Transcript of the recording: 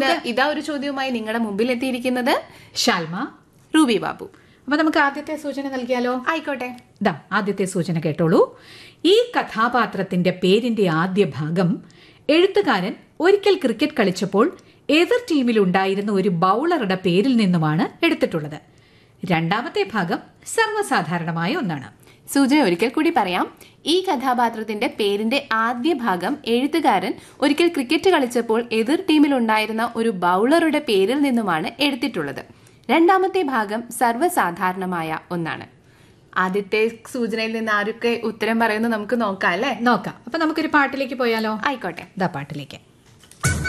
ഇന്ന് ഇതാ ഒരു ചോദ്യവുമായി നിങ്ങളുടെ മുമ്പിൽ എത്തിയിരിക്കുന്നത് ഷാൽമ റൂബി ബാബു അപ്പൊ നമുക്ക് ആദ്യത്തെ സൂചന നൽകിയാലോ ആയിക്കോട്ടെ ദാ ആദ്യത്തെ സൂചന കേട്ടോളൂ ഈ കഥാപാത്രത്തിന്റെ പേരിന്റെ ആദ്യ ഭാഗം എഴുത്തുകാരൻ ഒരിക്കൽ ക്രിക്കറ്റ് കളിച്ചപ്പോൾ എതിർ ടീമിലുണ്ടായിരുന്ന ഒരു ബൗളറുടെ പേരിൽ നിന്നുമാണ് എടുത്തിട്ടുള്ളത് രണ്ടാമത്തെ ഭാഗം സർവ്വസാധാരണമായ ഒന്നാണ് സൂചന ഒരിക്കൽ കൂടി പറയാം ഈ കഥാപാത്രത്തിന്റെ പേരിന്റെ ആദ്യ ഭാഗം എഴുത്തുകാരൻ ഒരിക്കൽ ക്രിക്കറ്റ് കളിച്ചപ്പോൾ എതിർ ടീമിലുണ്ടായിരുന്ന ഒരു ബൗളറുടെ പേരിൽ നിന്നുമാണ് എടുത്തിട്ടുള്ളത് രണ്ടാമത്തെ ഭാഗം സർവ്വസാധാരണമായ ഒന്നാണ് ആദ്യത്തെ സൂചനയിൽ നിന്ന് ആരൊക്കെ ഉത്തരം പറയുന്നു നമുക്ക് നോക്കാം അല്ലേ നോക്കാം അപ്പൊ നമുക്കൊരു പാട്ടിലേക്ക് പോയാലോ ആയിക്കോട്ടെ ദാ പാട്ടിലേക്ക്